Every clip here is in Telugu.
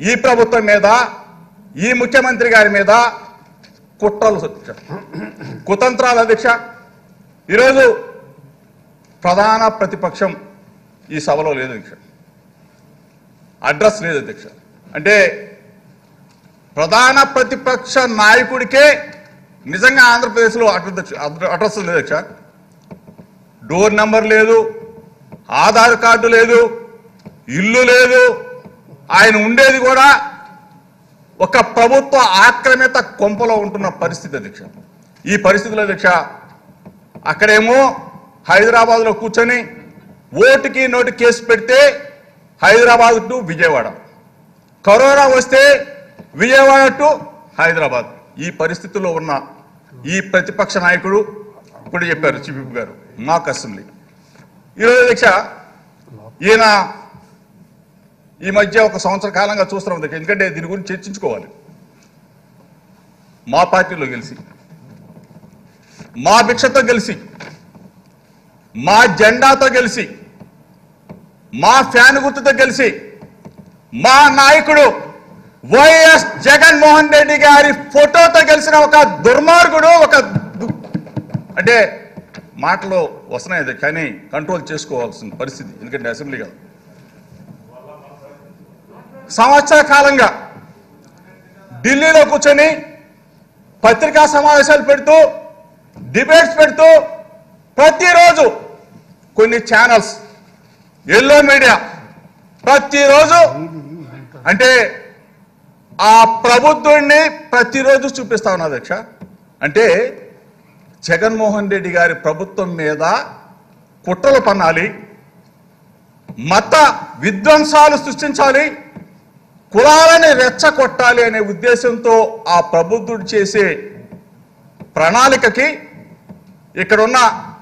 ఈ ప్రభుత్వం మీద ఈ ముఖ్యమంత్రి గారి మీద కుట్రలు అధ్యక్ష. కుతంత్రాలు అధ్యక్ష ఈరోజు ప్రధాన ప్రతిపక్షం ఈ సభలో లేదు అధ్యక్ష అడ్రస్ లేదు అధ్యక్ష అంటే ప్రధాన ప్రతిపక్ష నాయకుడికే నిజంగా ఆంధ్రప్రదేశ్లో అడ్రస్ అడ్రస్ లేదు అధ్యక్ష డోర్ నెంబర్ లేదు ఆధార్ కార్డు లేదు ఇల్లు లేదు ఆయన ఉండేది కూడా ఒక ప్రభుత్వ ఆక్రమిత కొంపలో ఉంటున్న పరిస్థితి అధ్యక్ష ఈ పరిస్థితిలో అధ్యక్ష అక్కడేమో హైదరాబాద్లో కూర్చొని ఓటుకి నోటు కేసు పెడితే హైదరాబాద్ టు విజయవాడ కరోనా వస్తే విజయవాడ టు హైదరాబాద్ ఈ పరిస్థితుల్లో ఉన్న ఈ ప్రతిపక్ష నాయకుడు ఇప్పుడు చెప్పారు చీఫ్ గారు మాకు అసెంబ్లీ ఈరోజు అధ్యక్ష ఈయన ఈ మధ్య ఒక సంవత్సర కాలంగా చూస్తున్నాం అధ్యక్ష ఎందుకంటే దీని గురించి చర్చించుకోవాలి మా పార్టీలో గెలిచి మా భిక్షతో గెలిచి మా జెండాతో గెలిచి మా ఫ్యాన్ గుర్తుతో గెలిచి మా నాయకుడు వైఎస్ జగన్మోహన్ రెడ్డి గారి ఫోటోతో గెలిచిన ఒక దుర్మార్గుడు ఒక దు- అంటే మాటలు వస్తున్నాయి అది కానీ కంట్రోల్ చేసుకోవాల్సిన పరిస్థితి ఎందుకంటే అసెంబ్లీ కాదు సంవత్సర కాలంగా ఢిల్లీలో కూర్చొని పత్రికా సమావేశాలు పెడుతూ డిబేట్స్ పెడుతూ ప్రతిరోజు కొన్ని ఛానల్స్ ఎల్లో మీడియా ప్రతిరోజు అంటే ఆ ప్రబుద్ధుడిని ప్రతిరోజు చూపిస్తా ఉన్నా అధ్యక్ష అంటే జగన్మోహన్ రెడ్డి గారి ప్రభుత్వం మీద కుట్రలు పన్నాలి మత విధ్వంసాలు సృష్టించాలి కులాలని రెచ్చగొట్టాలి అనే ఉద్దేశంతో ఆ ప్రబుద్ధుడు చేసే ప్రణాళికకి ఇక్కడున్న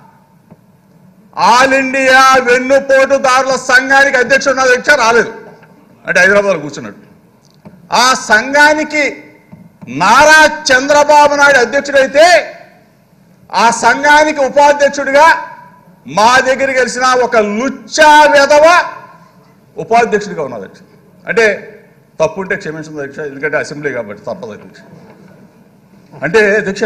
ఆల్ ఇండియా వెన్నుపోటుదారుల సంఘానికి అధ్యక్షుడు ఉన్న అధ్యక్ష రాలేదు అంటే హైదరాబాద్లో కూర్చున్నాడు ఆ సంఘానికి నారా చంద్రబాబు నాయుడు అధ్యక్షుడైతే ఆ సంఘానికి ఉపాధ్యక్షుడిగా మా దగ్గర గెలిచిన ఒక లుచ్చా వెధవ ఉపాధ్యక్షుడిగా ఉన్నది అధ్యక్ష అంటే తప్పుంటే క్షమించింది అధ్యక్ష ఎందుకంటే అసెంబ్లీ కాబట్టి తప్పదు అధ్యక్ష అంటే అధ్యక్ష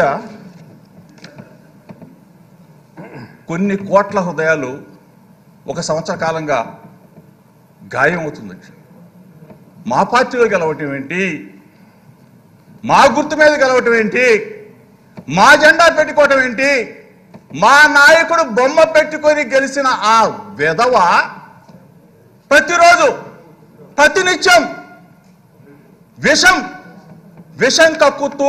కొన్ని కోట్ల హృదయాలు ఒక సంవత్సర కాలంగా గాయం అవుతుంది అధ్యక్ష మా పార్టీలో గెలవటం ఏంటి మా గుర్తు మీద గెలవటం ఏంటి మా జెండా పెట్టుకోవటం ఏంటి మా నాయకుడు బొమ్మ పెట్టుకొని గెలిచిన ఆ విధవ ప్రతిరోజు ప్రతినిత్యం విషం విషం కక్కుతూ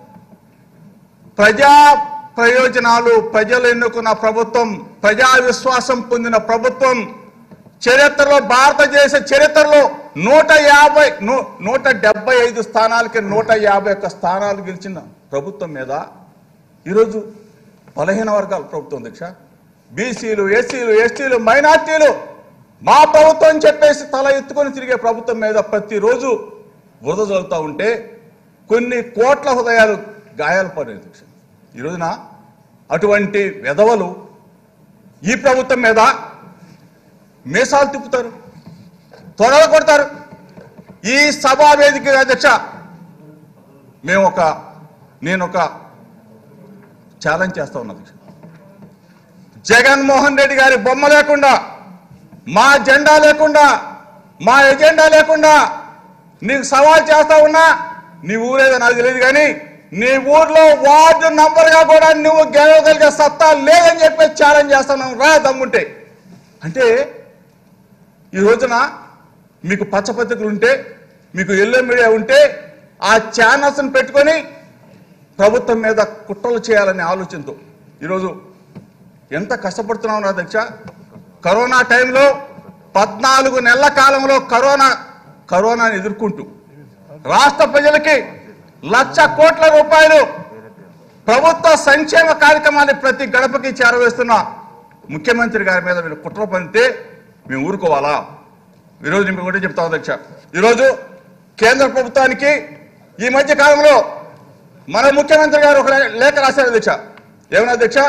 ప్రజా ప్రయోజనాలు ప్రజలు ఎన్నుకున్న ప్రభుత్వం ప్రజా విశ్వాసం పొందిన ప్రభుత్వం చరిత్రలో భారతదేశ చరిత్రలో నూట యాభై నూ- నూట డెబ్బై ఐదు స్థానాలకి నూట యాభై ఒక్క స్థానాలు గెలిచిన ప్రభుత్వం మీద ఈరోజు బలహీన వర్గాల ప్రభుత్వం దీక్ష బీసీలు ఎస్సీలు ఎస్టీలు మైనార్టీలు మా ప్రభుత్వం అని చెప్పేసి తల ఎత్తుకొని తిరిగే ప్రభుత్వం మీద ప్రతిరోజు బురద చల్లుతూ ఉంటే కొన్ని కోట్ల హృదయాలు గాయాలు పడేది దీక్ష ఈ రోజున అటువంటి వెధవలు ఈ ప్రభుత్వం మీద మీసాలు తిప్పుతారు తొడలు కొడతారు ఈ సభా వేదిక అధ్యక్ష మేము ఒక నేను ఒక ఛాలెంజ్ చేస్తా ఉన్నా అధ్యక్ష జగన్మోహన్ రెడ్డి గారి బొమ్మ లేకుండా మా జెండా లేకుండా మా ఎజెండా లేకుండా నీకు సవాల్ చేస్తా ఉన్నా నీ ఊరేదో నాకు తెలియదు కానీ నీ ఊర్లో వార్డు నంబర్గా కూడా నువ్వు గెలవగలిగే సత్తా లేదని చెప్పి ఛాలెంజ్ చేస్తున్నావు రా దమ్ముంటే అంటే ఈ రోజున మీకు పచ్చపత్రికలు ఉంటే మీకు ఎల్లో మీడియా ఉంటే ఆ ఛానల్స్ని పెట్టుకొని ప్రభుత్వం మీద కుట్రలు చేయాలనే ఆలోచనతో ఈరోజు ఎంత కష్టపడుతున్నాం నా అధ్యక్ష కరోనా టైంలో పద్నాలుగు నెలల కాలంలో కరోనా కరోనాని ఎదుర్కొంటూ రాష్ట్ర ప్రజలకి లక్ష కోట్ల రూపాయలు ప్రభుత్వ సంక్షేమ కార్యక్రమాన్ని ప్రతి గడపకి చేరవేస్తున్న ముఖ్యమంత్రి గారి మీద మీరు కుట్ర పండితే మేము ఊరుకోవాలా ఈరోజు నేను ఒకటే చెప్తా అధ్యక్ష ఈరోజు కేంద్ర ప్రభుత్వానికి ఈ మధ్య కాలంలో మన ముఖ్యమంత్రి గారు ఒక లేఖ రాశారు అధ్యక్ష ఏమన్నా అధ్యక్ష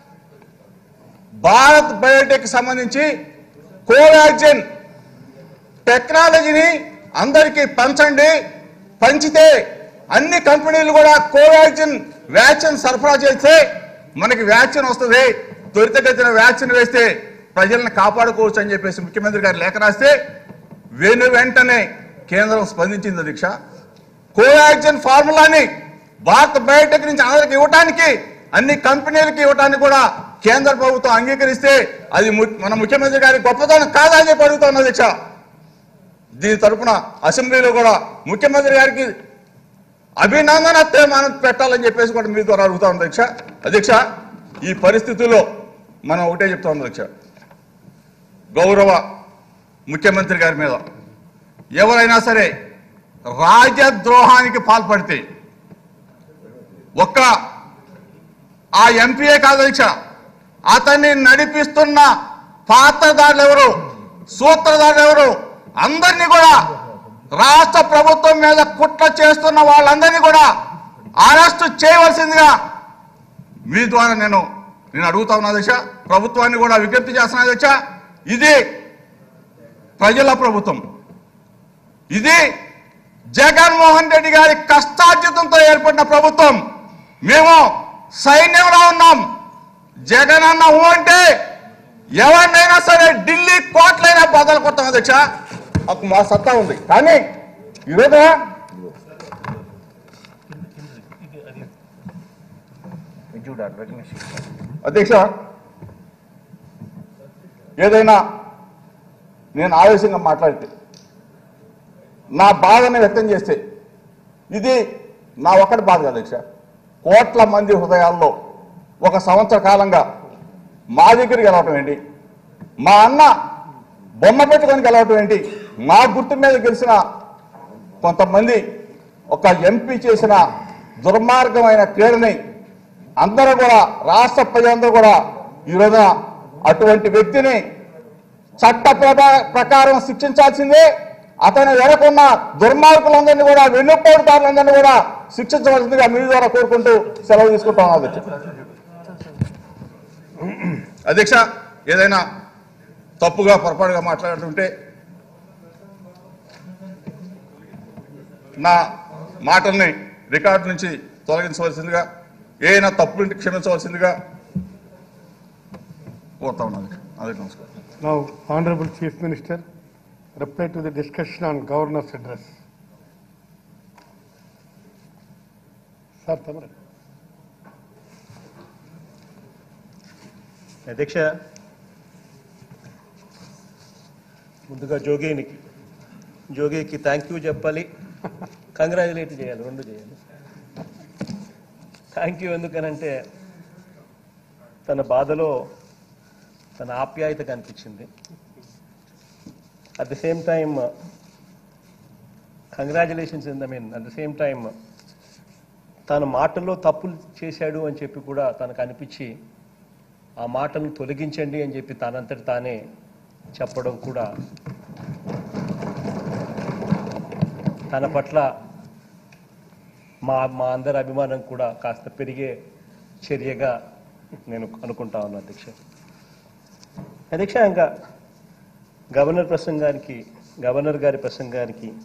భారత్ బయోటెక్ సంబంధించి కోవాక్సిన్ టెక్నాలజీని అందరికీ పంచండి పంచితే అన్ని కంపెనీలు కూడా కోవాక్సిన్ వ్యాక్సిన్ సరఫరా చేస్తే మనకి వ్యాక్సిన్ వస్తుంది త్వరితగతిన వ్యాక్సిన్ వేస్తే ప్రజల్ని కాపాడుకోవచ్చు అని చెప్పేసి ముఖ్యమంత్రి గారు లేఖ రాస్తే వెను వెంటనే కేంద్రం స్పందించింది అధ్యక్ష కోవాక్సిన్ ఫార్ములాని భారత్ బయోటెక్ నుంచి అందరికి ఇవ్వటానికి అన్ని కంపెనీలకి ఇవ్వటానికి కూడా కేంద్ర ప్రభుత్వం అంగీకరిస్తే అది ము- మన ముఖ్యమంత్రి గారి గొప్పతనం కాదా అని చెప్పి అడుగుతా ఉన్నా అధ్యక్ష దీని తరపున అసెంబ్లీలో కూడా ముఖ్యమంత్రి గారికి అభినందన తీర్మానం పెట్టాలని చెప్పేసి కూడా మీ ద్వారా అడుగుతా ఉంది అధ్యక్ష అధ్యక్ష ఈ పరిస్థితుల్లో మనం ఒకటే చెప్తా ఉన్నాం అధ్యక్ష గౌరవ ముఖ్యమంత్రి గారి మీద ఎవరైనా సరే రాజద్రోహానికి పాల్పడితే ఒక్క ఆ ఎంపీఏ కాదు అధ్యక్ష అతన్ని నడిపిస్తున్న పాత్రదారులు ఎవరు సూత్రధారులు ఎవరు అందరినీ కూడా రాష్ట్ర ప్రభుత్వం మీద కుట్ర చేస్తున్న వాళ్ళందరినీ కూడా అరెస్ట్ చేయవలసిందిగా మీ ద్వారా నేను నేను అడుగుతా ఉన్నా అధ్యక్ష ప్రభుత్వాన్ని కూడా విజ్ఞప్తి చేస్తున్నా అధ్యక్ష ఇది ప్రజల ప్రభుత్వం ఇది జగన్మోహన్ రెడ్డి గారి కష్టార్జితంతో ఏర్పడిన ప్రభుత్వం మేము సైన్యంలో ఉన్నాం జగన్ అన్న ఊ అంటే ఎవరినైనా సరే ఢిల్లీ కోట్లైనా బదలు కొడతాం అధ్యక్ష అప్పుడు మా సత్తా ఉంది కానీ ఈరోజు అధ్యక్ష ఏదైనా నేను ఆవేశంగా మాట్లాడితే నా బాధని వ్యక్తం చేస్తే ఇది నా ఒక్కటి బాధ కాదు అధ్యక్ష కోట్ల మంది హృదయాల్లో ఒక సంవత్సర కాలంగా మా దగ్గరికి గెలవటం ఏంటి మా అన్న బొమ్మ పెట్టుకొని గెలవటం ఏంటి మా గుర్తు మీద గెలిచిన కొంతమంది ఒక ఎంపీ చేసిన దుర్మార్గమైన క్రీడని అందరూ కూడా రాష్ట్ర ప్రజలందరూ కూడా ఈ రోజున అటువంటి వ్యక్తిని చట్ట ప్రభా- ప్రకారం శిక్షించాల్సిందే అతను వెనకున్న దుర్మార్గులందరినీ కూడా వెన్నుపోటుదారులందరినీ కూడా శిక్షించవలసిందిగా మీ ద్వారా కోరుకుంటూ సెలవు తీసుకుంటాం అధ్యక్ష అధ్యక్ష ఏదైనా తప్పుగా పొరపాటుగా మాట్లాడుతుంటే నా మాటల్ని రికార్డు నుంచి తొలగించవలసిందిగా ఏదైనా తప్పులుంటే క్షమించవలసిందిగా కోరుతా ఉన్నాను అదే నమస్కారం Now, Honorable Chief Minister, reply to the discussion on Governor's address. Sir, Tamara. అధ్యక్ష ముందుగా జోగేనికి జోగేకి థ్యాంక్ యూ చెప్పాలి కంగ్రాచులేట్ చేయాలి రెండు చేయాలి థ్యాంక్ యూ ఎందుకనంటే తన బాధలో తన ఆప్యాయత కనిపించింది at the same time congratulations in the mean at the same time తన మాటల్లో తప్పులు చేశాడు అని చెప్పి కూడా తనకు అనిపించి ఆ మాటలను తొలగించండి అని చెప్పి తనంతటి తానే చెప్పడం కూడా తన పట్ల మా మా అందరి అభిమానం కూడా కాస్త పెరిగే చర్యగా నేను అనుకుంటా ఉన్నాను అధ్యక్ష అధ్యక్ష ఇంకా గవర్నర్ ప్రసంగానికి గవర్నర్ గారి ప్రసంగానికి